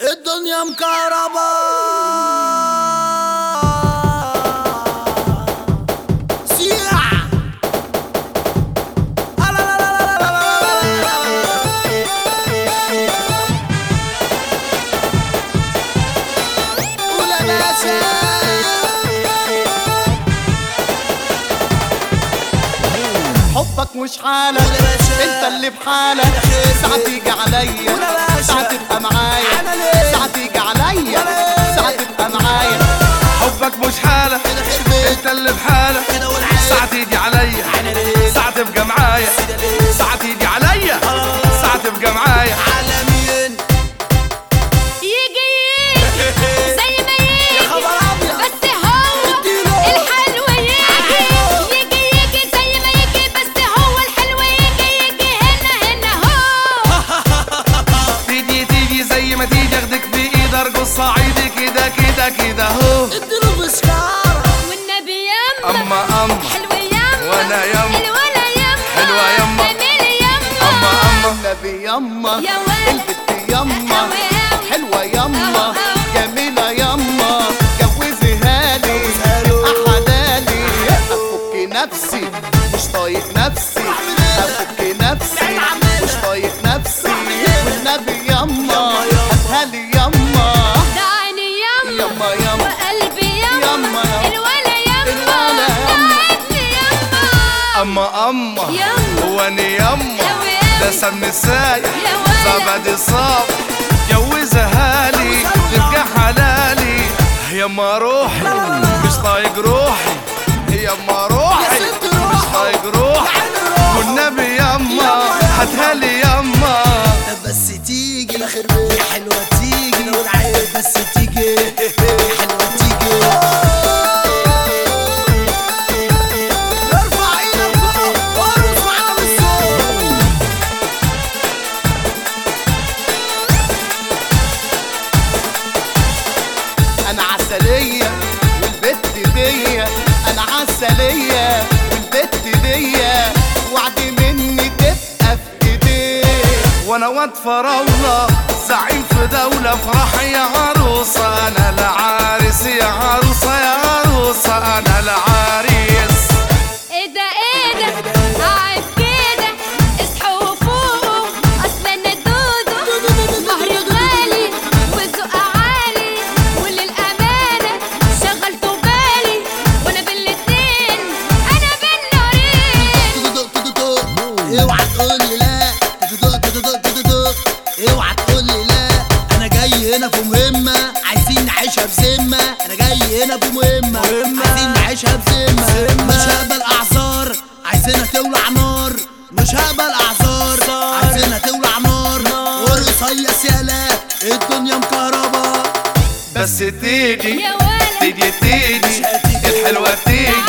الدنيا مكهربا سيع لا لا لا لا لا لا لا قول يا باشا حبك مش حالك قول يا باشا. انت اللي بحالك ساعة تيجي عليا قول يا باشا. ساعة تبقى معايا أنا ليه؟ ساعة تيجي عليا ولا ساعة تبقى معايا حبك مش حالة كده خير بيت انت اللي بحالة كده والعين ساعة تيجي عليا انا ليه ساعة تبقى معايا كده ليه ساعة تيجي عليا ساعة تبقى معايا عالمين يجي يجي زي ما يا يجي خبر ابيض بس هو اديله. الحلو يجي يجي يجي زي ما يجي بس هو الحلو يجي يجي هنا هنا هو تيجي تيجي زي ما تيجي اخدك بايد ارقص صعيدي كده كده كده هو اديله بسكارة والنبي يما اما اما حلو يما وأنا يما. الولا يما حلوة يما. جميل يما اما اما النبي يما يا ولد. البت يما أوي أوي. حلوة يما أوي أوي. جميلة يما جوزيها لي جوزها له. أحلالي أفك نفسي مش طايق نفسي أفك نفسي مش طايق نفسي والنبي يما هاتها لي يما ده عيني يما يما يما وقلبي يما يما يما. الولا يما الولا ده يما. ابني يما اما اما يما. واني يما أوي ده أوي. سمن سايح يا ولد. زبد صاب جوزها لي تبقى حلالي يما روحي مش طايق روحي يما روحي ست مش روحي. طايق روحي والنبي يما هاتها لي يما بس تيجي كده خير بيت يا حلوة تيجي كده والعين بس تيجي يا حلوة تيجي ارفع ايدك فوق وارقص معانا بالصوت انا عسلية والبت دي انا عسلية والبت دي وعد مني تبقى في ايديك وانا واد فراولة زعيم في دولة افرح يا عروسة انا العريس يا عروسة يا عروسة انا العريس ايه ده ايه ده قاعد كده اصحوا وفوقوا اصل انا دودو مهري غالي وذوق عالي وللامانه شغلتوا بالي وانا بالاتنين انا بالنارين تدق تدق اوعى تقول لي لا تدق تدق تدق اوعى تقول لي لا انا جاي هنا في مهمة عايزين نعيشها بذمة انا جاي هنا في مهمة عايزين نعيشها بذمة مش هقبل اعذار عايزينها تولع نار مش هقبل اعذار عايزينها تولع نار ورصيص يالا الدنيا مكهربا بس تيجي يا ولد تيجي تيجي الحلوة تيجي